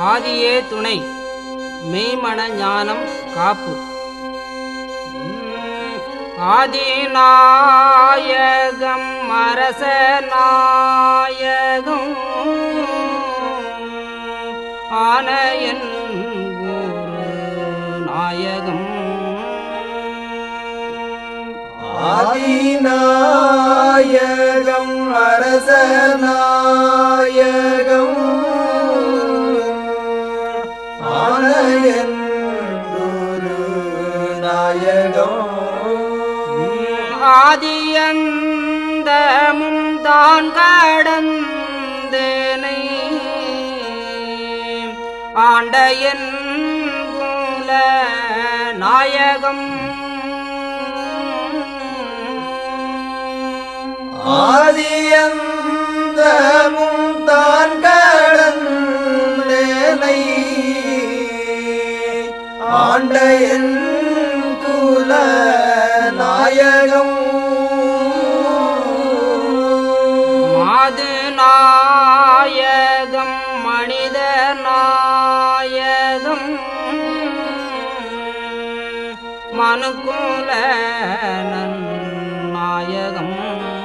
ஆதியே துணை மெய்மன ஞானம் காப்பு உம், ஆதிநாயகம் அரச நாயகம் ஆனையன் குரு நாயகம் ஆதிநாயகம் அரசநாயகம் ஆனயன் குரு நாயகம் ஆதியந்தமும் தான் கடந்தனை ஆண்ட என் குல நாயகம் ஆதியந்தமும் தான் கடந்தேனை ஆண்ட என் குல நாயகம் மாது நாயகம் மனித நாயகம் மனுக்குல நாயகம்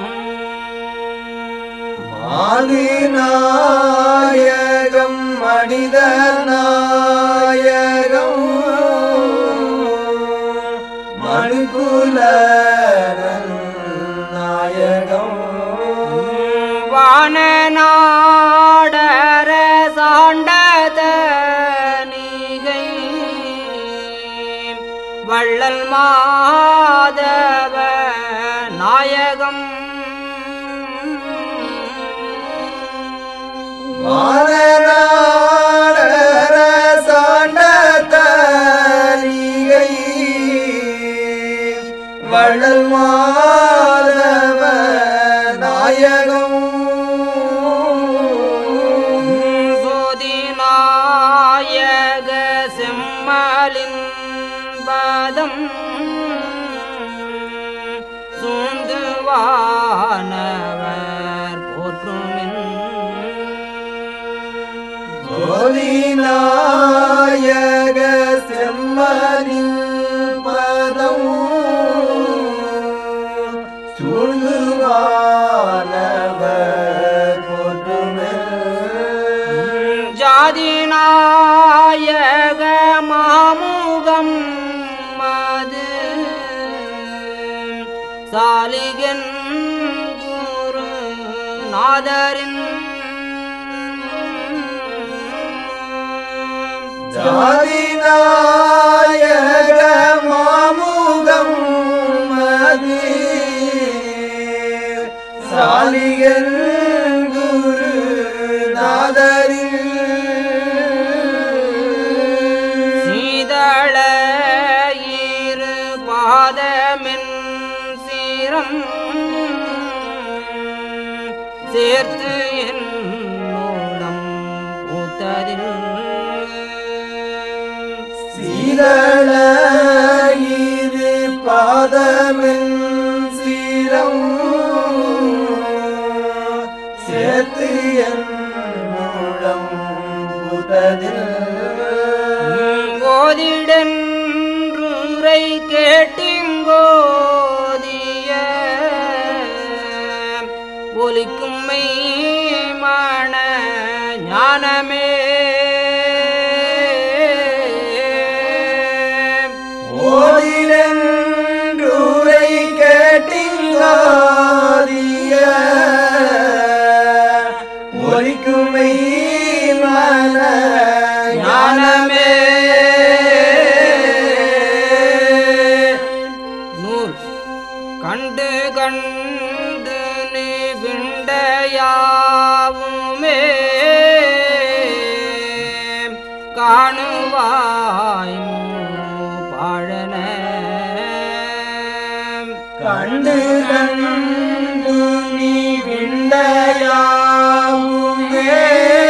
ஆதிநாயகம் மனித நாயகம் மனுகுல நாயகம் வானநாடர சாண்டத நீகை வள்ளல் மாதவ நாயகம் வானநாடர சாண்ட தரிகை வள்ளல் மாதவ நாயகம் சோதி நாயக செம்மலின் பதம் சூழ்ந்து வானவர் போற்றுமின் ஜோதிநாயக செம்மனின் பதம் சூழ்ந்துவானவர் போற்றுமே ஜாதிநாயக மாமுகம் மது சாலிகன் குரு நாதரின் ஜாதிநாயக மாமுகம் மதி சாலிகன் குரு நாதரில் சீதள இரு பாதமென் சீரம் சேர்த்து என்னோடம் பூத்ததில் சீதள இரு பாதமென் சீரம் சேர்த்து என்னுடம் புததில் ஓதிடன்றுரை கேட்டிங்கோதிய ஒலிக்கும் மெய்மான ஞானமே ஓதிலென்றுரை கேட்டிங்காதிய ஒலிக்குமை மன ஞானமே நூல் கண்டு கண்டு நீ விண்டையாவுமே காணுவாய் பாழன கண்டு கண்டு நீ விண்டையாவுமே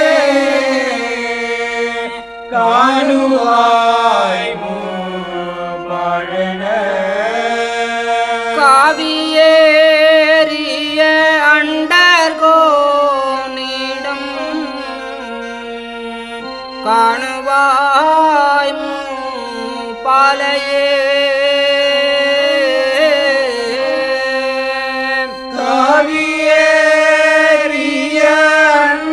காணுவாய் பழன காவியேறிய அண்டர்கோ காணுவாய் பாலையே காவியேறிய அண்ட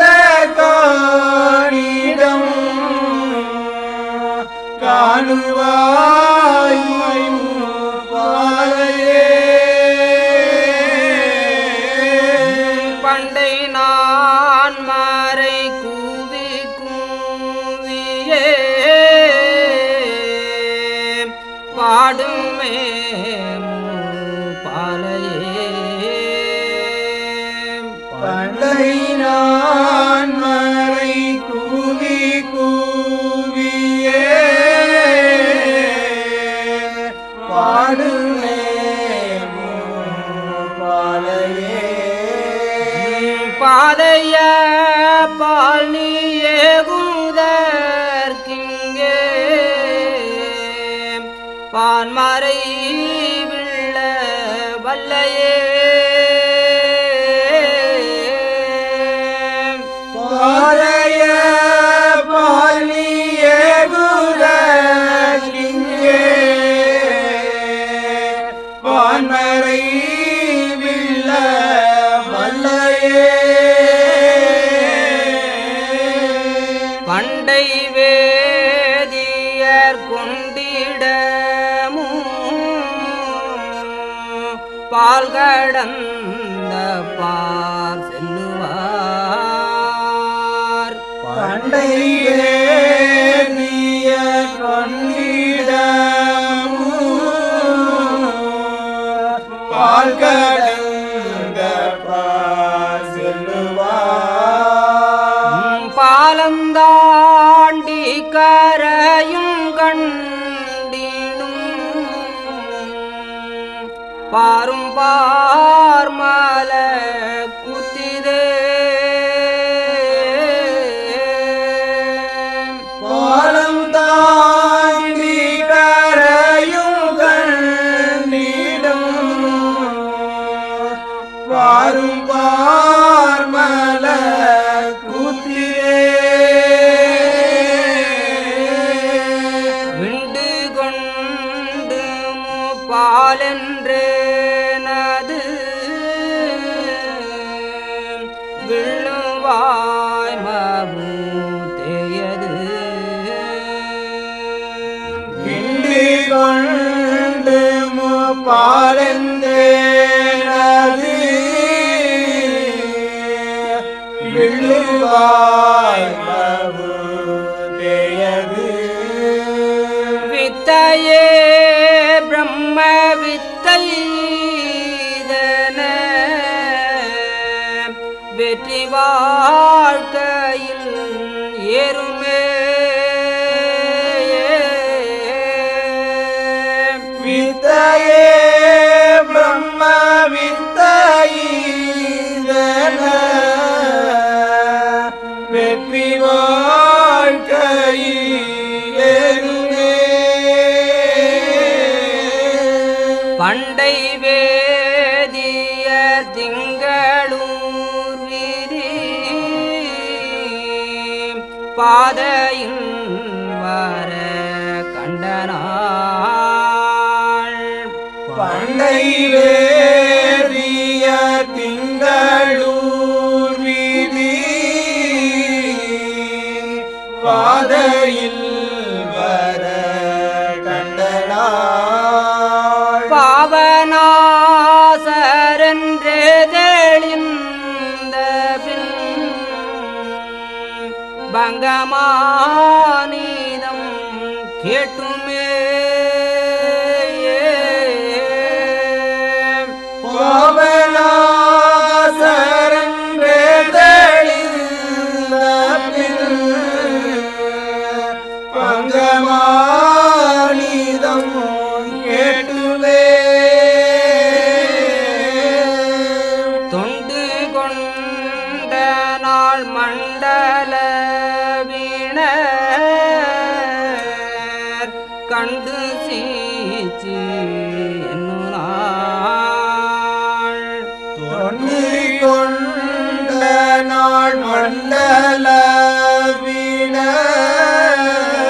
காணிடம் காணுவாய் பாலையே பண்டை நான் மாறை கூவி கூவியே பாடுமே பாலையே பண்டை நான் மறை கூவி கூவியே பாடுமே பாலையே பாதைய பால் நீ ஏகுதற்கிங்கே பான்மறை விள்ள வல்லையே பாலைய பாலியே குலகிங்கே பான்மறை வில்ல வல்லையே பண்டை வேதியர் கொண்டிடமும் பால் கடந்த பால் செல்லுவார் பண்டை வேதிய கொண்டிடமும் பால் கடந்த பால் செல்லுவார் பாலந்தாண்டி கரையும் கண்டினும் பாரும் பார்மல குத்திரே பாலம் தாண்டி கரையும் கண்டிடும் வாரும் பார்மல குத்திரே விண்டு கொண்டு பாலென்றேனது விழுவாய் மபூத்தையது விண்டி கொண்டு பாலந்தேனது விழுவாய் மபுதேயது வித்தையே பிரம்ம வித்தை வெற்றி வாழ்க்கையில் ஏறுமே வித்தையே பிரம்ம வித்தைதன வெற்றி வாழ்க்கையிலே பண்டை வேதிய திங்களூர் விரி பாதையில் வர கண்டனாள் பண்டை வேதிய திங்களூர் வீதி பாதையில் வர கண்டனாள் பாவனாசரென்றே தெளிந்த பின் பங்கமானீதம் கேட்டுமே பாவனாசரன்றே தெளிந்த பின் பங்கமானிதம் கேட்டுவே தொண்டு கொண்ட நாள் மண்டல வீணர் கண்டு சீச்சி என்னும் நாள் தொண்டு கொண்ட நாள் மண்டல வீண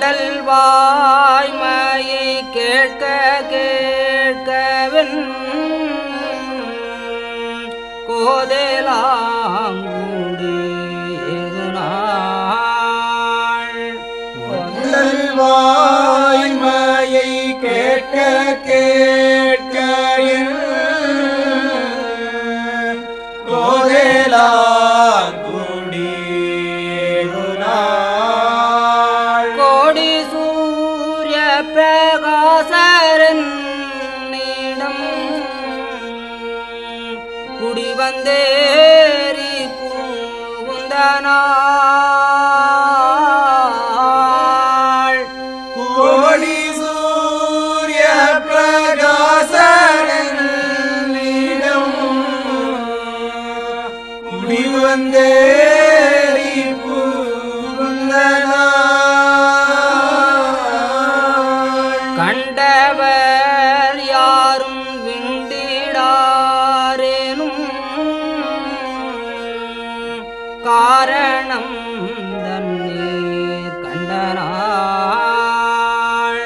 கொண்டல் வாய்மையை கேட்க கேட்கவன் கோதேலாங்குடி நாள் கொண்டல் வாய்மையை கேட்க கேட்க கோதேலாங்குடி நாள் கோடி சூரிய பிரகாசரன் நீடம் குடி வந்தேறி பூந்தனாள் கோடி சூரிய பிரகாசனிடம் குடி வந்தேறி பூந்தனாள் கண்டவர் யாரும் விண்டிடாரேனும் காரணம் தண்ணீர் கண்டனாள்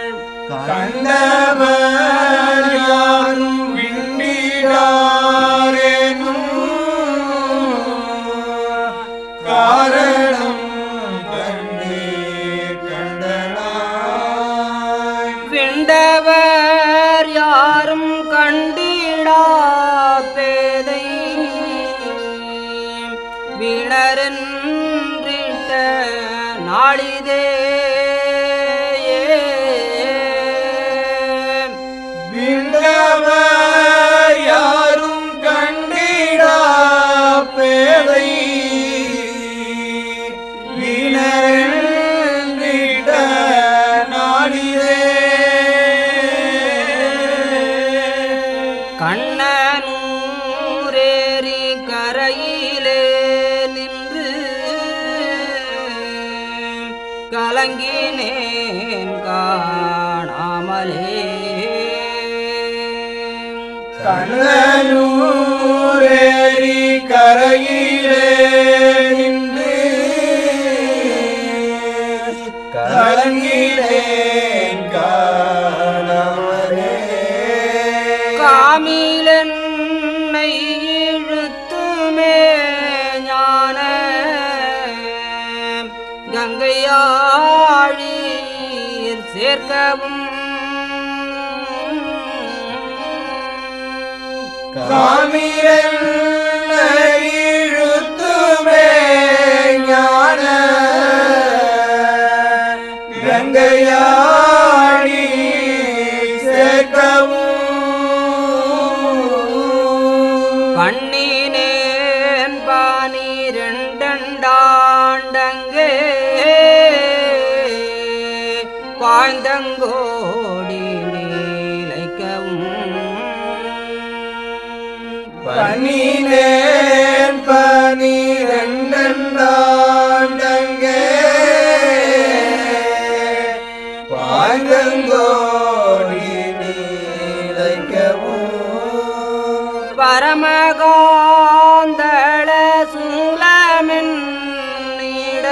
கண்டவர் யாரும் விண்டிடாரேனும் காரணம் கண்டே கண்டனாய் விண்டவர் யாரும் கண்டிடா பேதை வீணரென்றிட்ட நாளிதே விண்டவர் யாரும் கண்டிடா பேதை வீணரிட நாடிதே கண்ணனூரேரி கரையிலே நின்று கலங்கினேன் காணாமலே கண்ணனூரேரி கரையிலே நின்று கலங்கினேன் காணாமலே காமிலென்னை இழுத்துமே ஞான கங்கையாழீர் சேர்க்கவும் காமிரன் இழுத்துமே ஞான கங்கையாடி சேர்க்கவும் பண்ணினேன் பானிரெண்டண்டாண்டங்கே பாய்ந்தங்கோடி நீலைக்கவும் பனினேன் பனிரெண்டண்டாண்டங்கே பாய்ந்தங்கோடி நீலைக்கவும் பரமகாந்தள சூலமென் நீட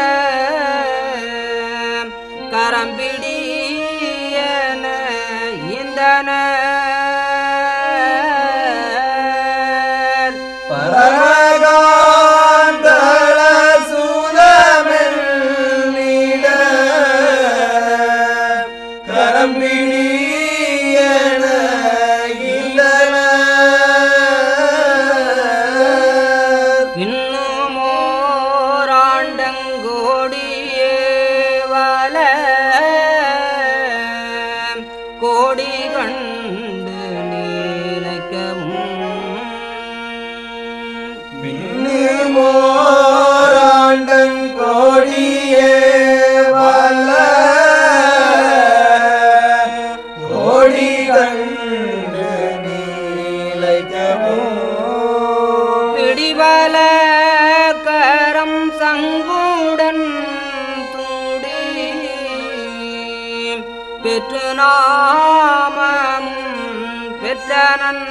கரம்பிடியன இந்தன பரமகாந்தள சூலமென் நீட கரம்பிடியன இல்லன பின்னுமோராண்டங்கோடியே வல கோடி கண்டு நீலைக்கவும் மின்னுமோராண்டன் கோடியே வல்ல கோடி கண்டு நீலைக்கவும் பிடிவல கரம் சங்குடன் தூடி பெற்று நாமம் பெற்றனன்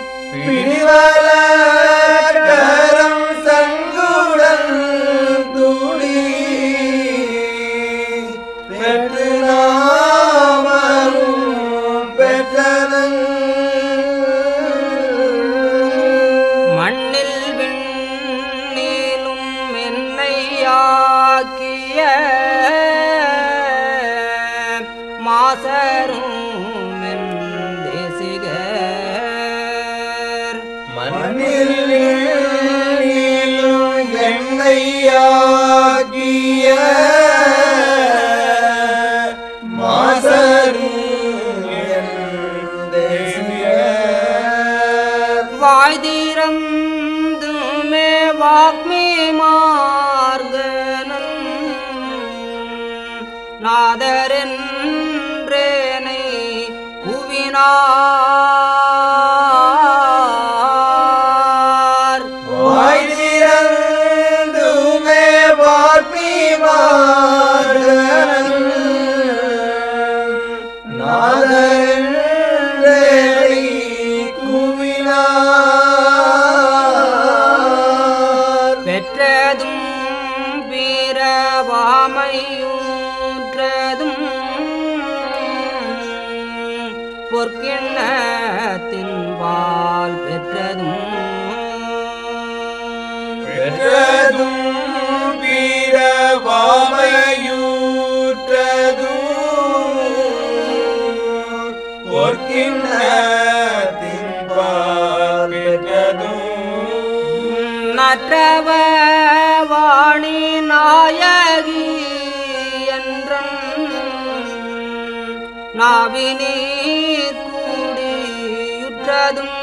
பிடிவல கரம் சங்குடன் தூ மாசரும் என் தேசியர். வாய் தீரந்துமே வாக்மி மார்கனன் நாதரென்றேனை குவினார் வாய் திறந்துமே வார்ப்பி மார்கன் நாதரே குவினார் பெற்றதும் பிறவாமையூற்றதும் பொற்கிண்ணத்தின் பால் பெற்றதும் பெற்றதும் பிறவாமையூற்றதும் பொற்கிண்ணத்தின் பால் பெற்றதும் நற்றவ வாணி நாயகி என்றன் நாவினீர் கூடியுற்றதும்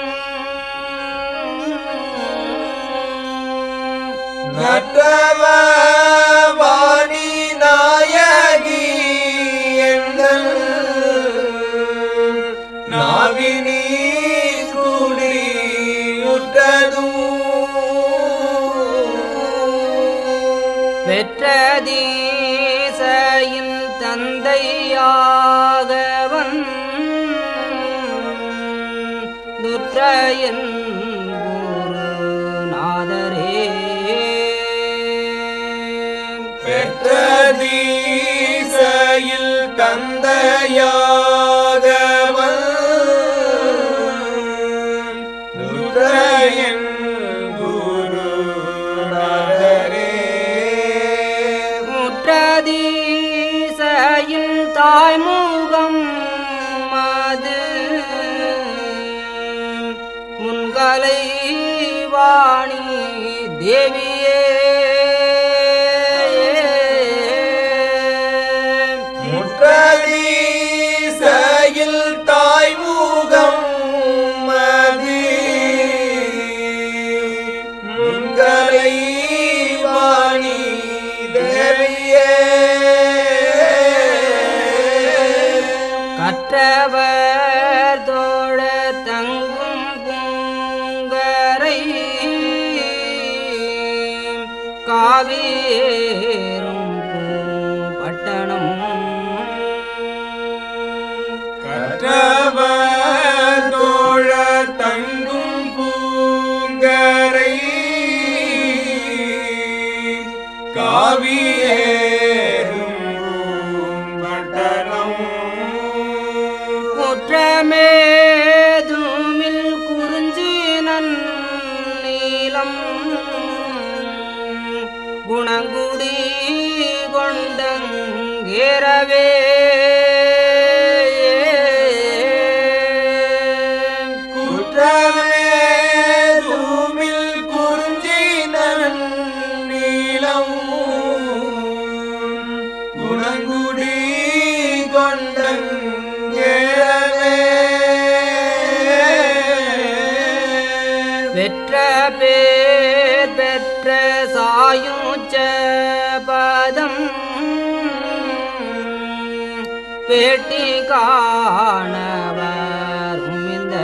நட்டவ வாணி நாயகி எங்கள் நாவினி குடியுற்றதும் பெற்றதீசையின் தந்தையாகவன் துற்றையன் குருநாதரே பெற்றதீசையில் தந்தையாகவன் துரையன் குருநாதரே முற்றதீசையில் தாய்முகம் மது முன்கலை வாணி தேவியே முற்றதீசையில் தாய்முகம் மதி முன்கலை வாணி தேவியே கற்றவர் தோழ தங்கும் பூங்கரை காவேரும் பூம்பட்டணம் கற்றவர் தோழ தங்கும் பூங்கரை காவியேறும் பூம்பட்டணம் குற்றமேதுமில் குறிஞ்சி நீளம் குணங்குடி கொண்டங்கேரவே குற்றமே தூமில் குறிஞ்சி நீளம் குணங்குடி கொண்டங்கேரவே பெற்ற பேர் பெற்ற சாயுச்ச பதம் பேட்டி காணவரும் இந்த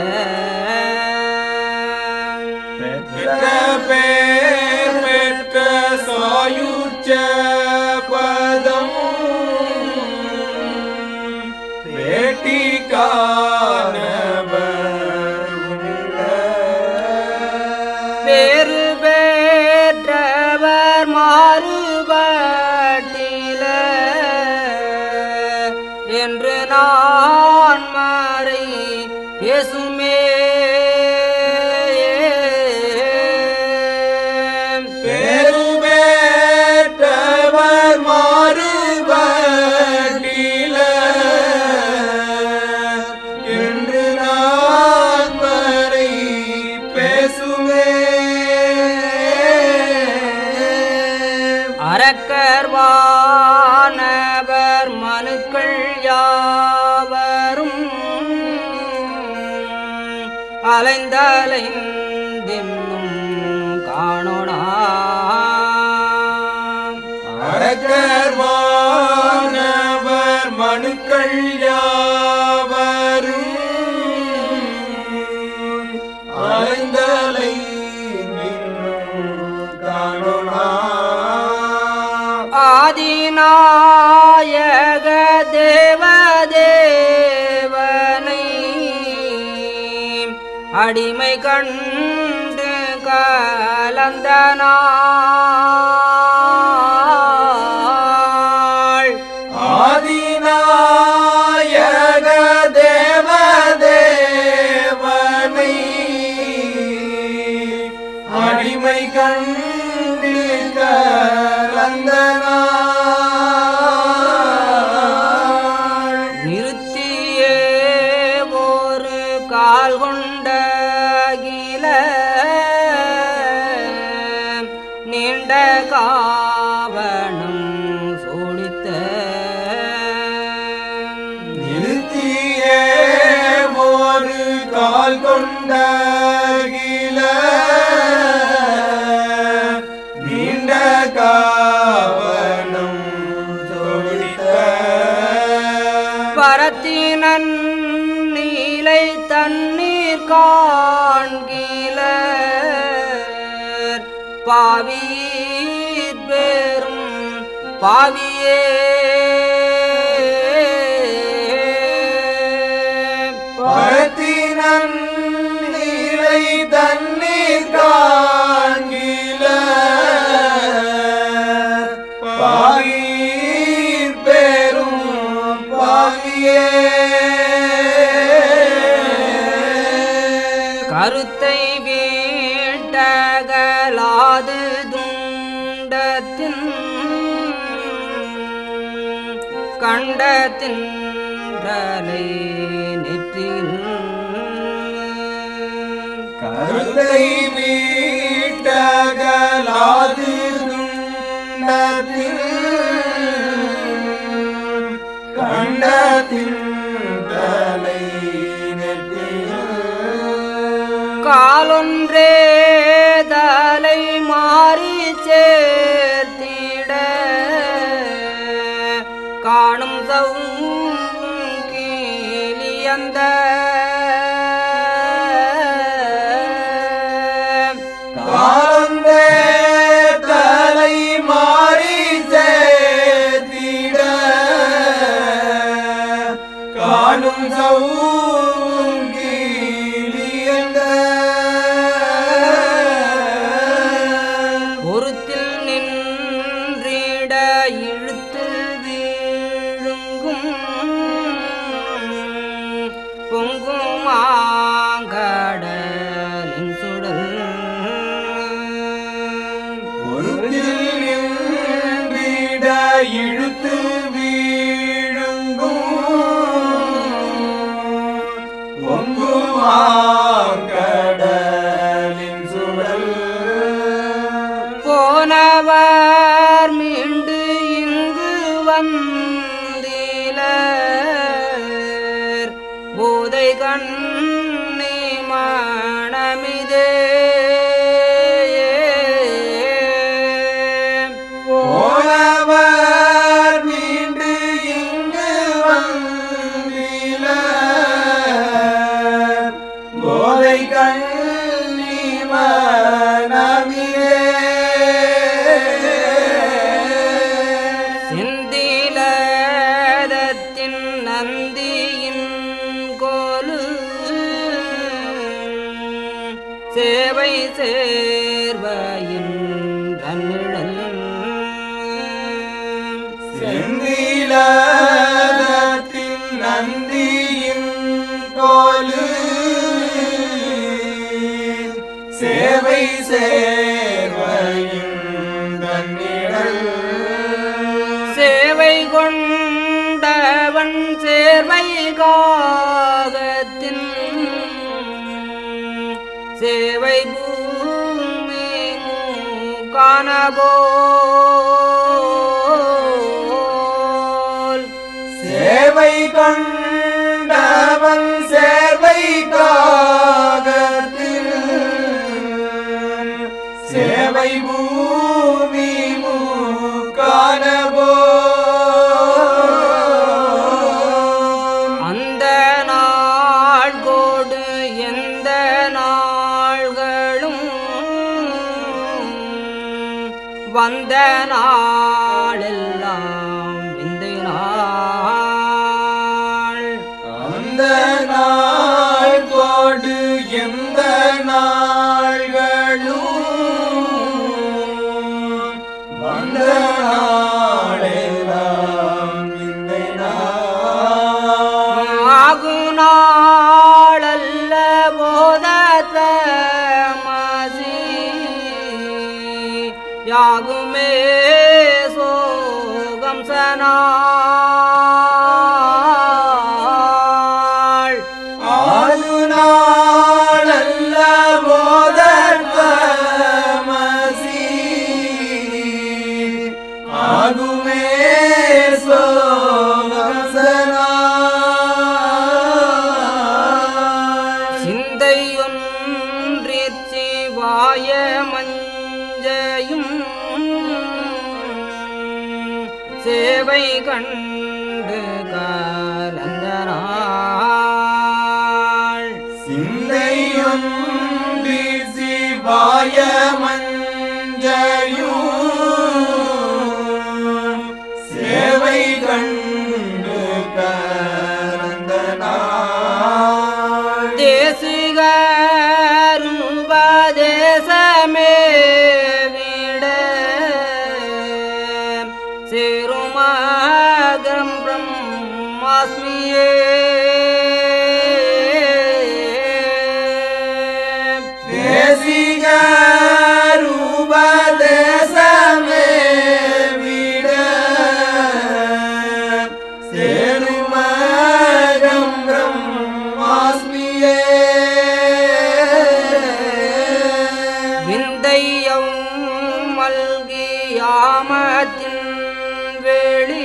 பெற்ற பேர் பெற்ற சாயுச்ச பதம் பேட்டி பேரு பெற்றவர் மாறுபட்டில என்று நான் மறை பேசுமே பெருமேற்றவர் மாறுபட்டில என்று நான் வரை பேசுவே அரக்கர்வானவர் மனுக்கள் யாவரும் அலைந்தலைந்தின்னும் காணோனா அரக்கர்வானவர் மனுக்கள் யாவரும் அலைந்தலை நின்னும் காணோனா ஆதிநாயக தேவதேவனை அடிமை கண்டு கலந்த நாள் ஆதிநாயக தேவதேவனை அடிமை கண்டு கலந்த நாள். நிறுத்தியே ஒரு கால் கொண்ட அகில நீண்ட காவணம் சோடித்த நிறுத்தியே ஒரு கால் கொண்ட அகில நீண்ட காவனம் தொழித்த பரத்தினன் நீலை தண்ணீர் காண்கில பாவீர் பெரும் பாவியே பரத்தினன் நீலை தண்ணீர் காண்கில பாவீர் பெரும் பாவியே கருத்தை வீட்டகலாது துண்டத்தின் கண்டத்தின் ரலை நெற்றில் கருத்தை மீட்டகலாது துண்டத்தில் கண்டத்தின் தலை நெற்றியில் காலொன்றே தலை மாறி சேர்த்திட காணும் சவுங்கீலி அந்த காலந்தே தலை மாறி சேத்திட காணும் சௌங்கீலியந்த பொறுத்தில் நின்றிட இழுத்து வீழுங்கும் பொங்கும் ஆங்கடலின் சுடல் பொருத்தில் நின்றிட இழுத்து வீழுங்கும் பொங்குமாங்கடலின் சுடல் போனவர் மீண்டு இங்கு வந்திலர் போதை கண்ணி மணமிதே போனவர் மீண்டு இங்கு வந்தில போதை கண்ணி மனமிலே செந்திலதத்தின் நந்தியின் கோலு சேவை சேர்வையின் தன்னிழல் செந்திலத்தின் நந்தியின் கோலு சேவை சேர்வையின் தன்னிடல் சேவை கொண்டவன் சேர்வை காகத்தின் சேவை பூமி காணபோ நாளெல்லாம் விந்தை நாள் அந்த நாள் கோடு எந்த நாள்களும் வந்த நாளெல்லாம் இந்த நாள் ஆகு நாளல்ல போதத்த மாசி யாகுமே சோகம் சனாள் ஆறு நாளல்ல போதமசி ஆகுமே சோகசனா சிந்தையொன்றிற் சிவாய மஞ்சையும் சேவை கண்டு கலந்தனாள் சிந்தையொன்றி சிவாய மஞ்சையும் சேவை கண்டு கலந்த நாள் தேசிகருபதேசமே விட சேருமாகம் பிரம்மாஸ்மியே தேசிகருபதேசமே விட சேருமகம் பிரம்மாஸ்மியே விந்தையம் மல்கியாமத்தின் வெளி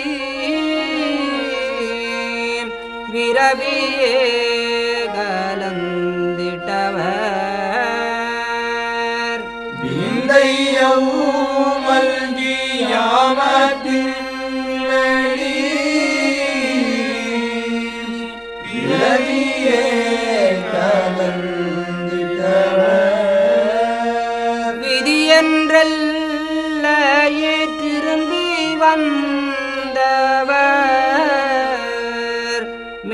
விரவியே கலந்திட்டவர் விந்தையவு மல்கியாமத்தின் வெளி பிறவியே கலந்திட்டவர் விதியென்றல்லையே திரும்பி வந்தவர்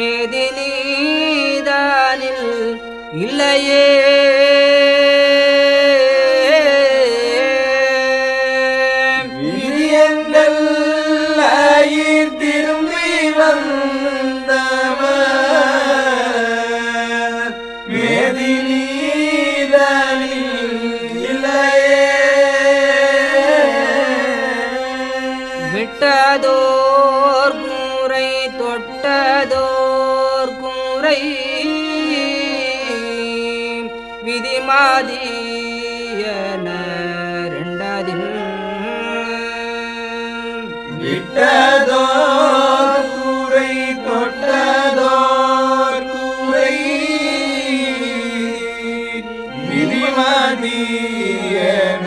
மேதினீதானில் இல்லையே விரியந்தல்லையிற் திரும்பி வந்தவர் மேதினீதனில் இல்லையே விட்டதோர் கூரை தொட்டதோர் கூரை விதிமாதியன ரெண்டதில் விட்டதோர் கூரை தொட்டதோர் கூரை விதிமதியன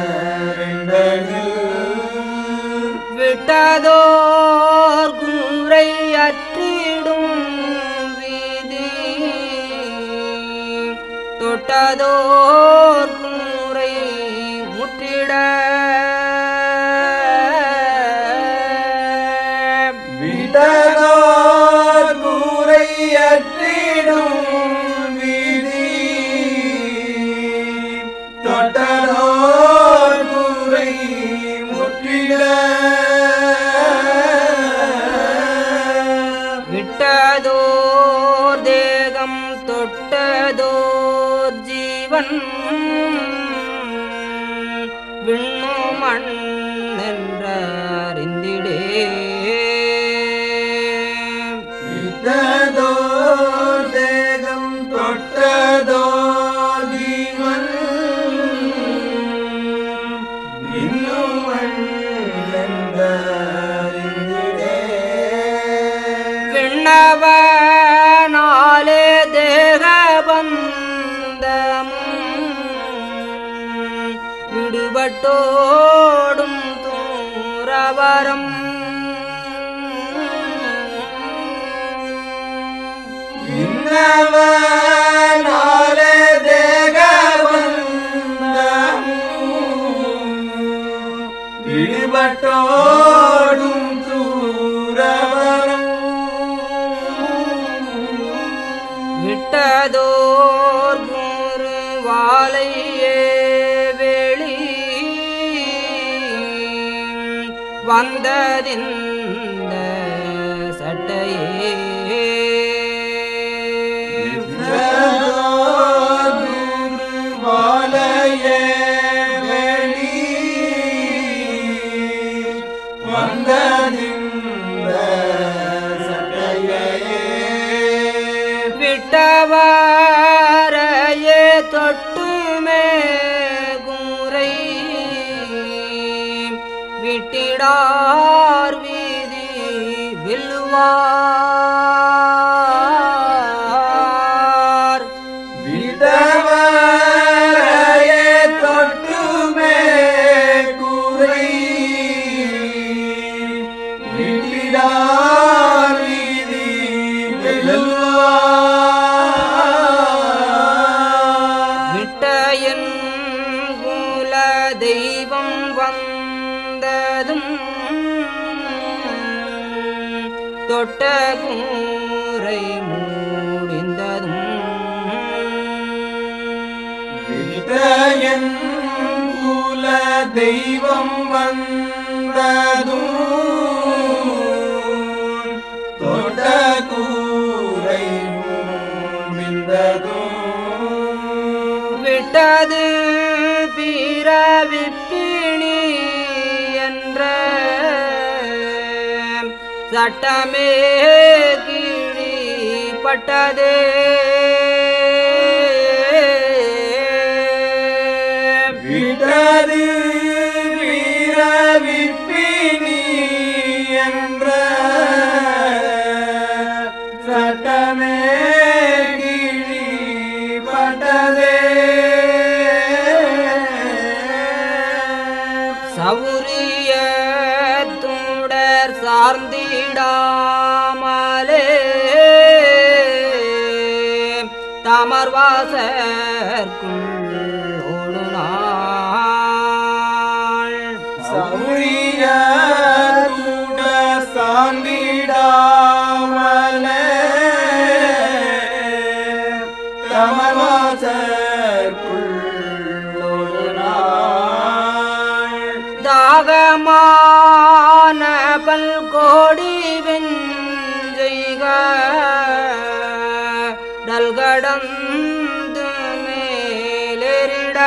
விட்டதோர் கூரை அற்றிடும் வீதி தொட்டதோர் கூரை முற்றிட விட்டதோர் கூரை அற்றிடும் விதி தொட்டதோர் கூரை முற்றிட விட்டதோர் தேகம் தொட்டதோர் ஜீவன் விண்ணு மண் என்றறிந்திடே விட்டதோர் தேகம் தொட்டதோர் ஜீவன் இன்னும் என்றறிந்திடே. விண்ணவனாலே தேக பந்தமும் விடுபட்டோடும் தூரவரம் விண்ணவனாலே தேகபந்தமும் விடுபட்டோடும் நாட்டோடும் தூரவரும் விட்டதோர் குரு வாழையே வெளி வந்ததிந்த சட்டையே வாழையே வெளி வந்ததிந்த சட்டையே விட்டவரையே தொட்டுமே கூரை விட்டிடார் வீதி வில்வார் விட்டவரையே தொட்டுமே கூரை விட்டிடார் வீதி வெல்லுவார். விட்டயன் குல தெய்வம் வந்ததும் தொட்ட கூரை மூடிந்ததும் விட்டயன் குல தெய்வம் வந்ததும் தொட்ட கூரை மூடிந்ததும் விட்டது பிறவிப்பிணி என்ற சட்டமே கிழிப்பட்டதே விட்டது வீரவிப்பினி என்ற சட்டமே கிழிப்பட்டதே சௌரிய துடர் சார்ந்திடாமலே தமர்வாசற்குள் ஓடு நாள் சௌரிய கூட சாந்திடாமலே தமவாசற்குள்ளொரு நாள் தாகமான பல்கோடி வெஞ்செய்க டல்கடந்து மேலெறிட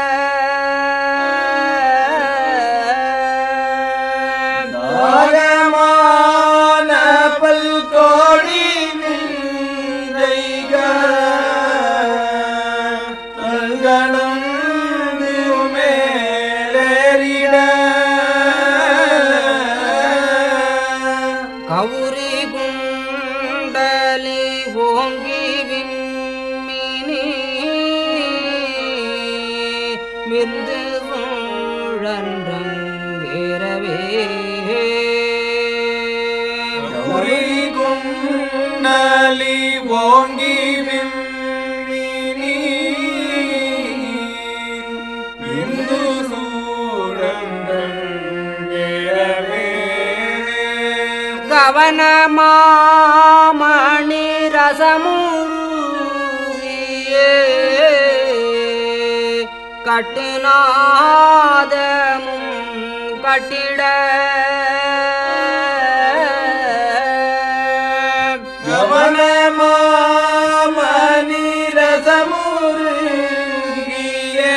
தாகமான பல்கோடி விந்தைக நல்கணந்து மேலேறிட கௌரி குண்டலி ஓங்கி விண்மினி மிர்ந்து சூழன்றங்கேறவே கௌரி குண்டலி ஓங்கி விண்மினி இந்து சூழன்றேரவே கவனமாமணி ரசமுருகியே கட்டுநாதமும் கட்டிட கவனமாமணிரசமுருகியே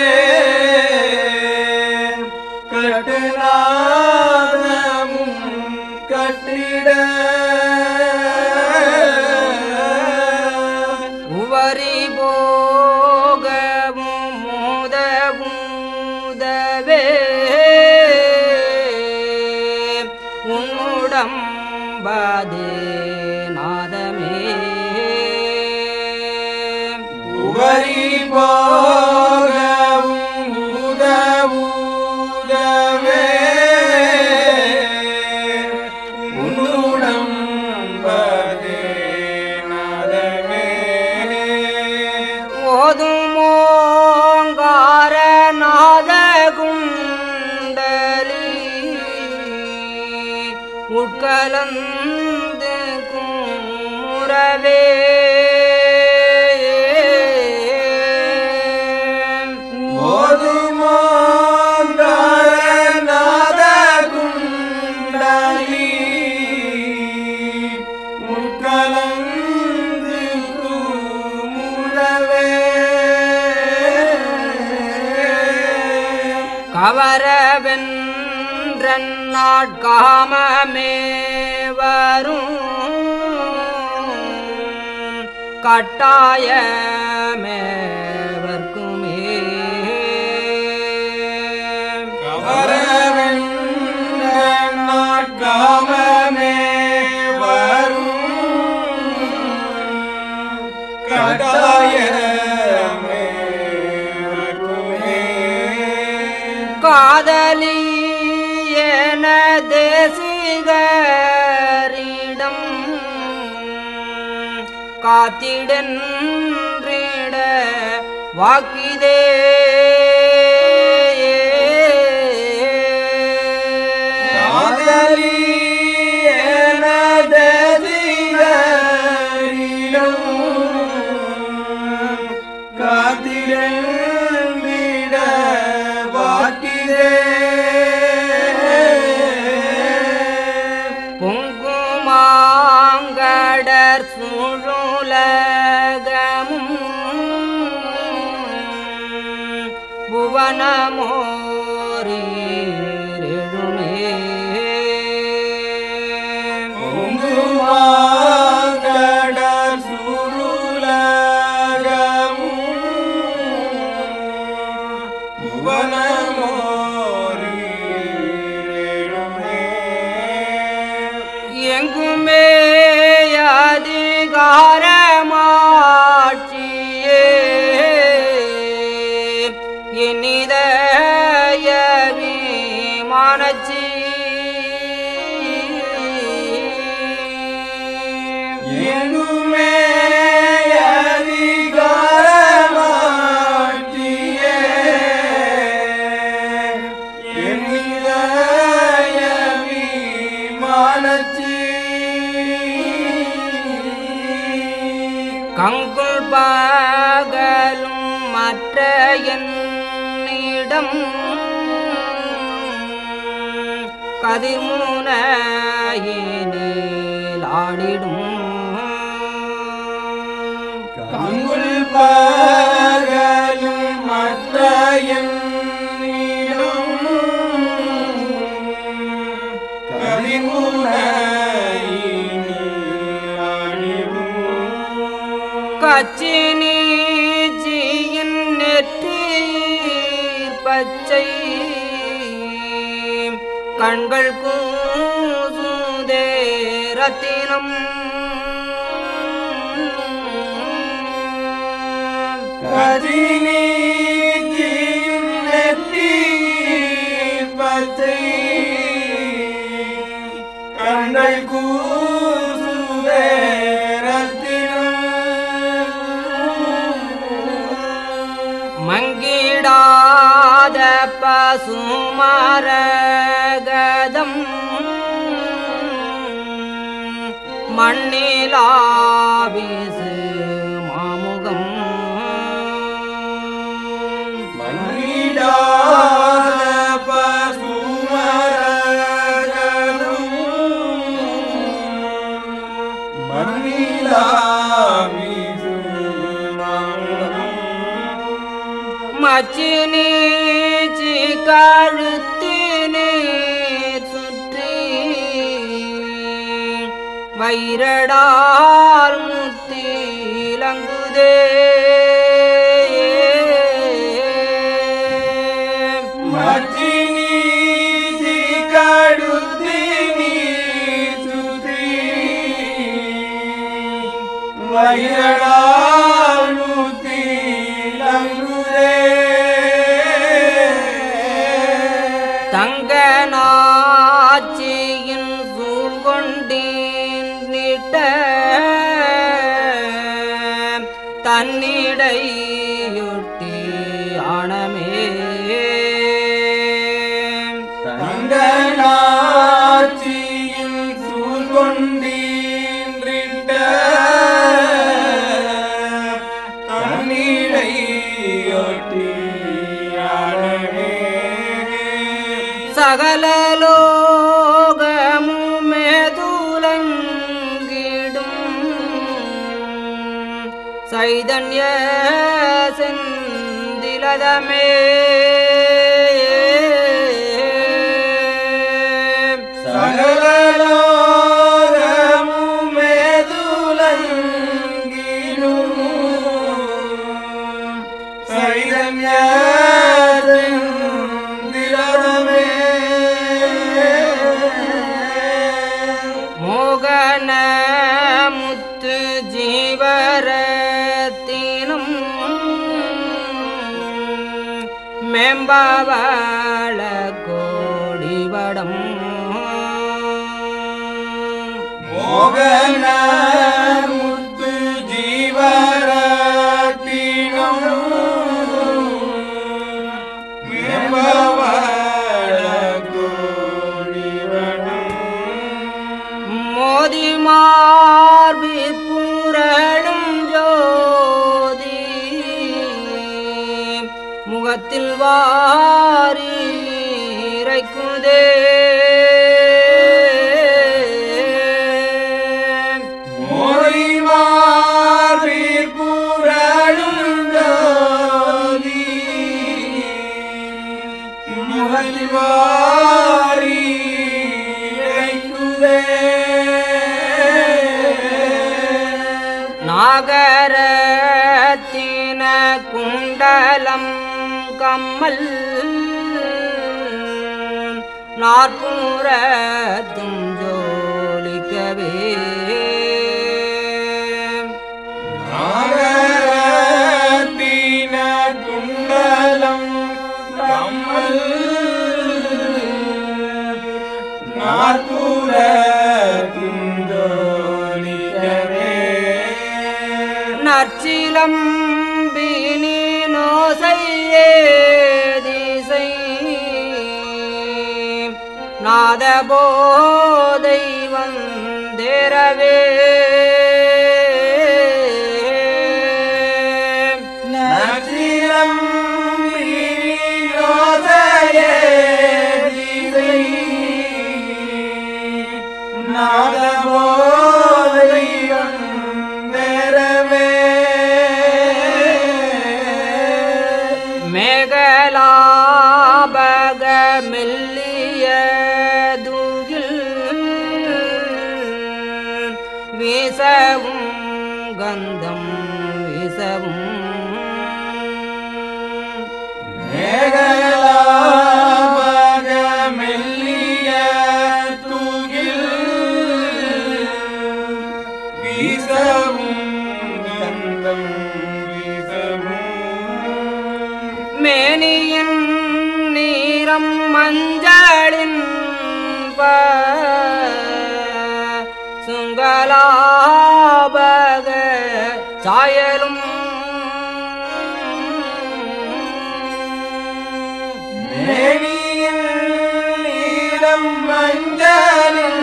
கட்டுநாதமும் கட்டிட உவரி போகவும் மோதவுதவே உன்னுடம்பதே நாதமே உவரி போகவும் உதவுதவே உன்னுடம் பதே நாதமே ஓதுமோங்கார நாத குண்டலி உட்கலந்து குமுறவே ஓதுமோங்கரநாத குண்டலி முற்கலந்து குமுறவே கவரவென்றன் நாட்காமமே வரும் கட்டாயமேவர்க்குமே கவரவென்ற நாட்காமமே வரும் கட்டாயமே காதலி என தேசிகரிடம் காத்திடன்றிட வாக்கிதே காதலி காத்திரண்டிட வாக்கிதே பொங்குமாங்கடர் சூழுலகமும் புவனமோரேழுமே பொங்குமாங்கடர் சுருலகமும் புவனமோரேழுமே எங்குமே அதிகாரமாட்சியே இனிதய விமானச்சி எங்குமே அதிகாரமாற்றியே என்னிதயமி மானச்சி கங்குள் பகலும் மற்ற என்னிடம் கதிர்முனையினில் ஆடிடும் கங்குல் பகலும் மற்ற என்னிடம் கதிமுனையினில் கச்சி நீச்சியின் நெற்றீர் பச்சை கண்கள் கூசுதே ரத்தினம் கதினி நெத்தி பச்சை கண்கள் கூசுவே ரத்தினம் மங்கிடாத பசுமரகதம் மண்ணிலாவிசு மாமுகம் மங்கிடாத பசுமரகனும் மண்ணிலாவிது மௌனம். மச்சினி கழுத்தினே சுற்றி வைரடால் முத்திலங்குதே மச்சினி கடுத்தினி சுற்றி வைரடால் முத்திலங்குதே. தங்க நாச்சியின் சூழ்கொண்டேன் நிட்ட தன்னிடையொட்டி ஆணமே தங்கனாட்சியின் சைதன்ய செந்திலதமே மோகன முத்து ஜீவரத்தினும் மேம்பாவாள கோடிவடம் மோகன முத்து ஜீவரத்தினம் மேம்பவள கோடிவனம் மோதி மார்பி புரளும் ஜோதி முகத்தில் வாரி இறைக்குதே மோரிமார்பீர் புரளும் ஜோதி முகலிவாரி இறைக்குதே. நாகரத்தின குண்டலம் கம்மல் நாற்புறத்தும் ஜோலிக்கவே நாகரத்தின குண்டலம் கம்மல் நாற்புற துந்தோலிக்கவே நற்சிலம்பினி நோசையே திசை நாதபோதை வந்தேரவே நச்சிரம் யோசையே திசை நாதபோதை வந்தரவே மேகலாபக மெல்லிய தூகில் வீசவும் கந்தம் வீசவும் மேகலாபக மெல்லிய தூகில் வீசவும் கந்தம் வீசவும் மேனியின் நீரம் மஞ்சளின் சுங்கலாபக சாயலும் மேனியில் நீலம் மஞ்சளின்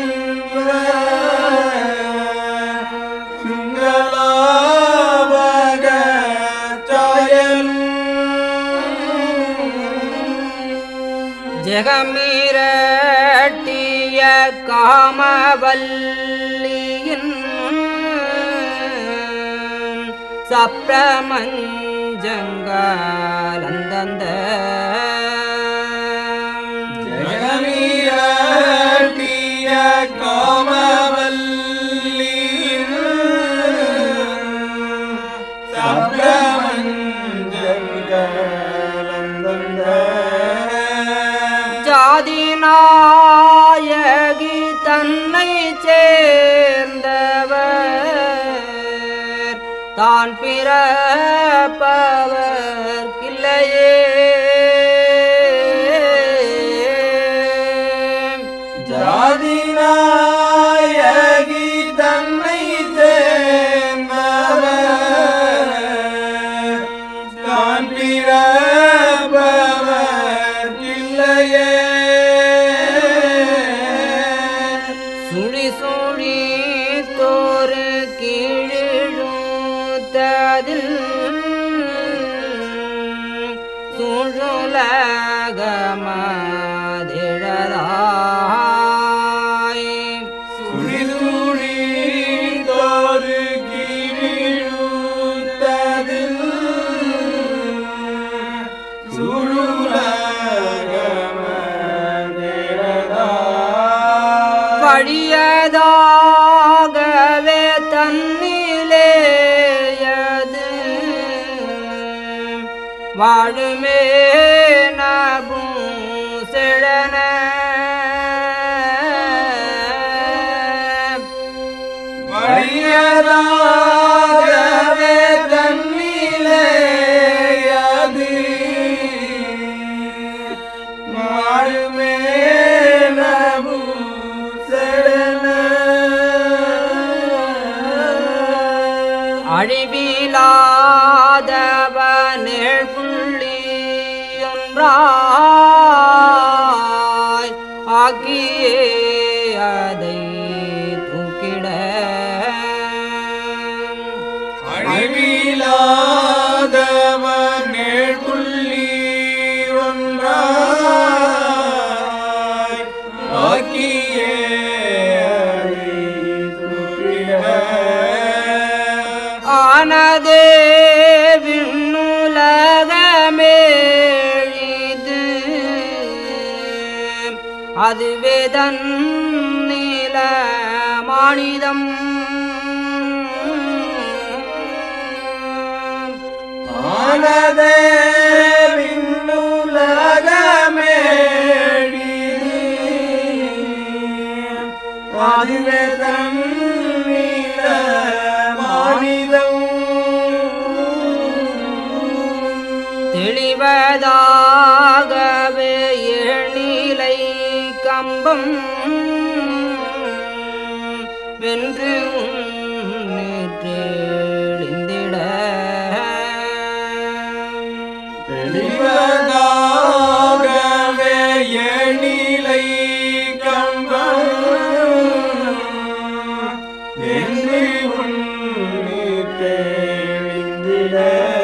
சுங்கலாபக சாயலும் ஜெகமீரட்டிய காமவல்லியின் சப்ரமஞ்சங்காலந்தந்த ஜெகமீரட்டிய கோமவல்லியின் சப்ரமஞ்சங்கலந்தந்த ஜாதி நாயகி தன்னை சேர்ந்தவர் தான் பிறப்பவர் கிள்ளையே ஜாதிநாயகி தன்னை தேர்ந்தவர் தான் பிறப்பவர் இல்லையே சுழி சுழி தோறு கீழிழுத்ததில் சுழலகமதிழதாய் சுழி சுழி தோறு கீழிழுத்ததில் அழியதாகவே தன்னிலேயது வாழுமே நபும் செழன வழியதாகவே தன்னிலேயது மாழுமே நபு செடன அழிவிலாதவனில் புள்ளி ஒன்றாய் ஆக்கியே அதை தூக்கிட அழிவிலாதவன் புள்ளி ஒன்றாய் ஆக்கியே அதை தூக்கிட. ஆனதே விண்ணுலகமேழிது அதுவே தன் நீல மானிதம் ஆனதே விண்ணுலகமேடிது. அதுவே தன்னில மானிதம் தெளிவதாகவே எழிலை கம்பம் வென்று நேற்றெழுந்திட தெளிவதாகவே எழிலை கம்பம் என்று உன்னில் தெரிந்திட.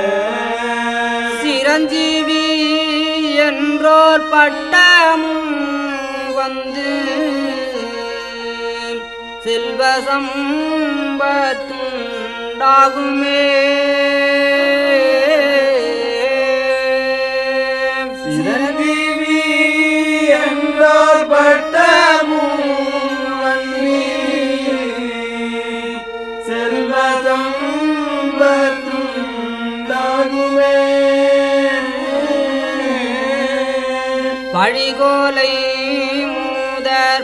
சிரஞ்சீவி என்றோர் பட்டமும் வந்து செல்வ சம்பத்துண்டாகுமே சிரஞ்சீவி என்றோர் பட்டமும் வன்னி செல்வதம் பத்துண்டாகுமே பழிகோலை மூதர்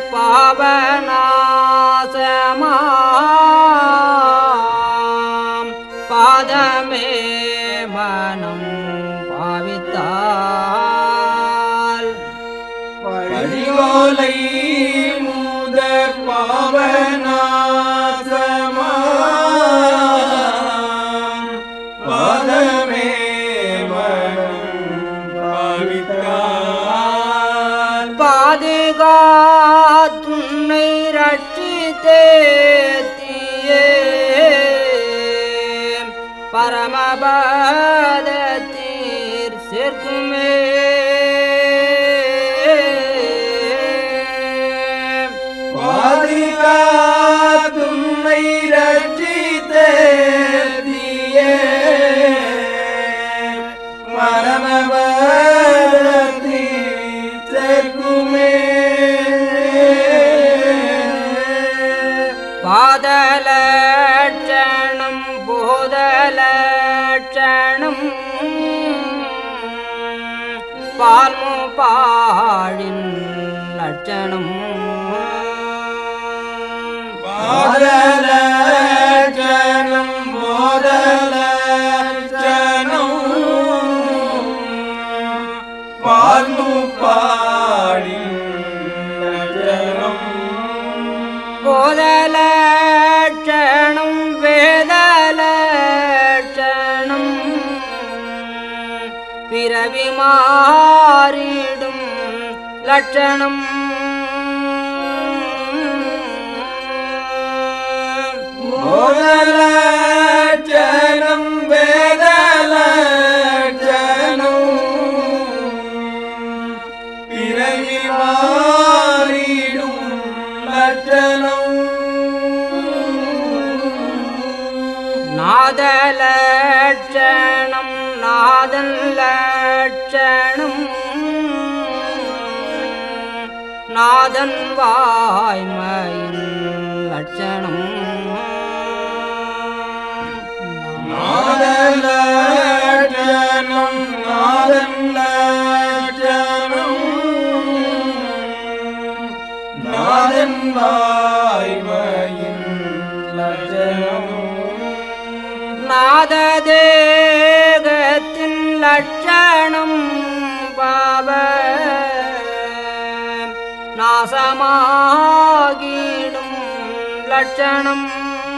பாவநாசமாம் பாதமே மனம் பாவித்தால் படிவோலை மூத பாவநாசமா பதமே மனம் பாவித்தால் பாதுகாத்துன்னை ரட்சித்தேத்தியே பரமபதத்தீர் சேர்க்குமே பாதிகாத்துன்னை ரட்சித்தேத்தியே மரணபரதி சேர்க்குமே பாதலட்சணம் போதலட்சணம் பால்மு பாழின் லட்சணம் பாதலட்சணம் போதலட்சணம் பார்மு பாடி லட்சணம் போதலட்சணம் வேதலட்சணம் பிறவி மாறிடும் லட்சணம் போதலட்சணம் வேதலட்சணம் பிறவி மாறிடும் லட்சணம் நாதலட்சணம் நாதன் லட்சணம் நாதன் வாய்மையின் லட்சணம் நாதலட்சணம் நாதன் லட்சணம் நாதன் வாய்மையின் லட்சணம் நாததேகத்தின் லட்சணம் பாவ நாசமாகிடும் லட்சணம்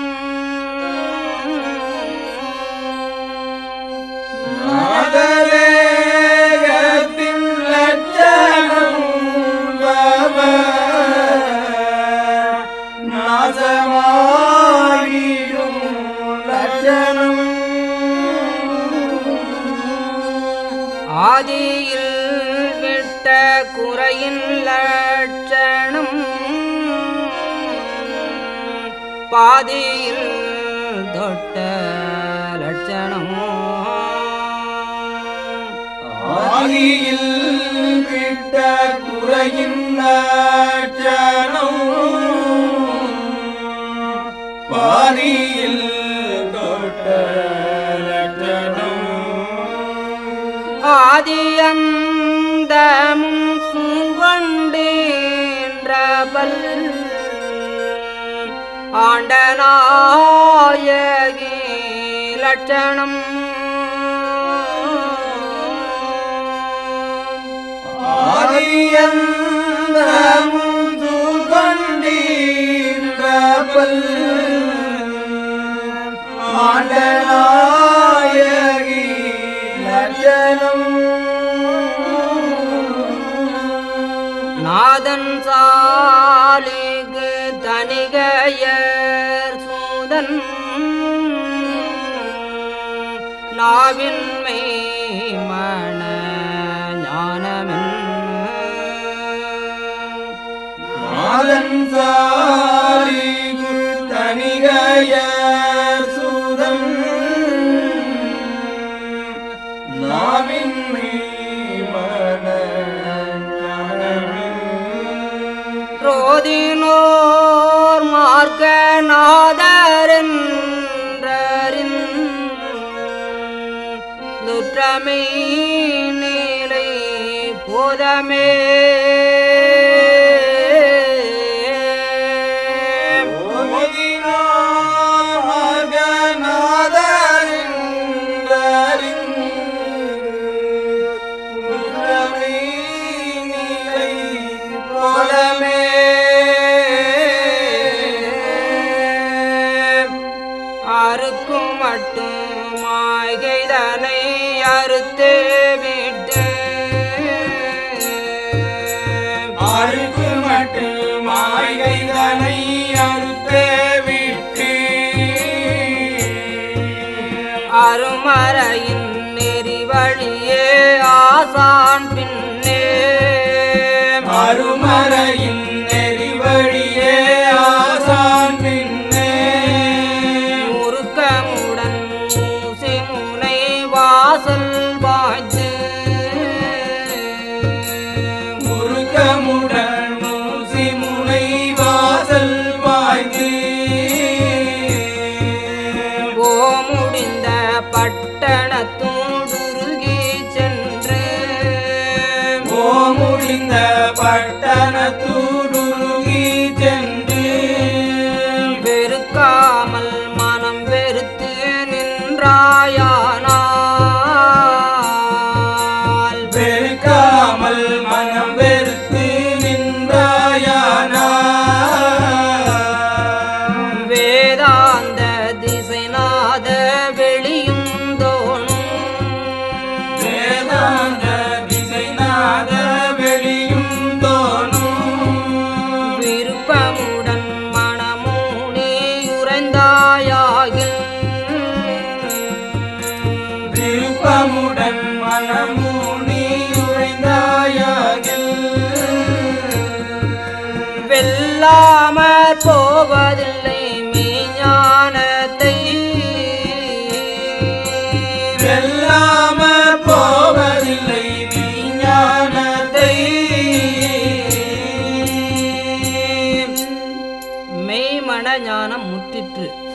நாதலேகத்தின் லட்சணம் பவ நாசமாகிடும் லட்சணம் ஆதியில் விட்ட குறையின் லட்சணம் பாதியில் தொட்ட லட்சணம் ஆதியில் விட்ட குறையின் லட்சணம் பாதியில் தொட்ட லட்சணம் ஆதியந்தமும் சுங்கொண்டேன்றபல் ஆண்டநாயகி லட்சணம் ஆதியந்தமுந்து கொண்டீன்றபல் ஆண்டநாயகி லட்சணம் நாதன் சாலிகு தனிகையர் சூதன் நாவின் மண ஞானமென் நாதன் சாலிகு தனிகைய சுதம் நாவின் மன ரோதினோர் மார்க்கநாதரென்றறின் துற்றமை நீலை போதமே அறுக்கும் மட்டும் மாய்கைதனை அறுத்து விட்டு அருக்கு மட்டும் மாய்கைதனை அறுத்தே விட்டு அருமறையின் நெறி வழியே ஆசான் பின்னே அருமறையின் நெறி வழியே ஆசான் பின்னே முறுக்கமுடன் ஊசி முனை வாசல் வாய்த்து முருகமுடன் மூசி முனை வாசல் வாய்ந்து ஓ முடிந்த பட்டணத்தோடுருகி சென்று ஓ முடிந்த பட்டணத்தூடுருகி சென்று வெறுக்காமல் மனம் வெறுத்து நின்றாயானால் வெறுக்காமல் மனம் வெறுத்து நின்றாயானா வேதாந்த திசைநாத வெளியும் தோணும் வேதாந்த திசைநாத வெளியும் தோணும் விருப்பமுடன் மனமூனி உறைந்தாயாகில் விருப்பமுடன் மனமூனி உழைந்தாயாகில் வெல்லாமற் போவதில்லை மெய்ஞானத்தை வெல்லாம போவதில்லை விஞ்ஞானத்தை ஞானம் முற்றிற்று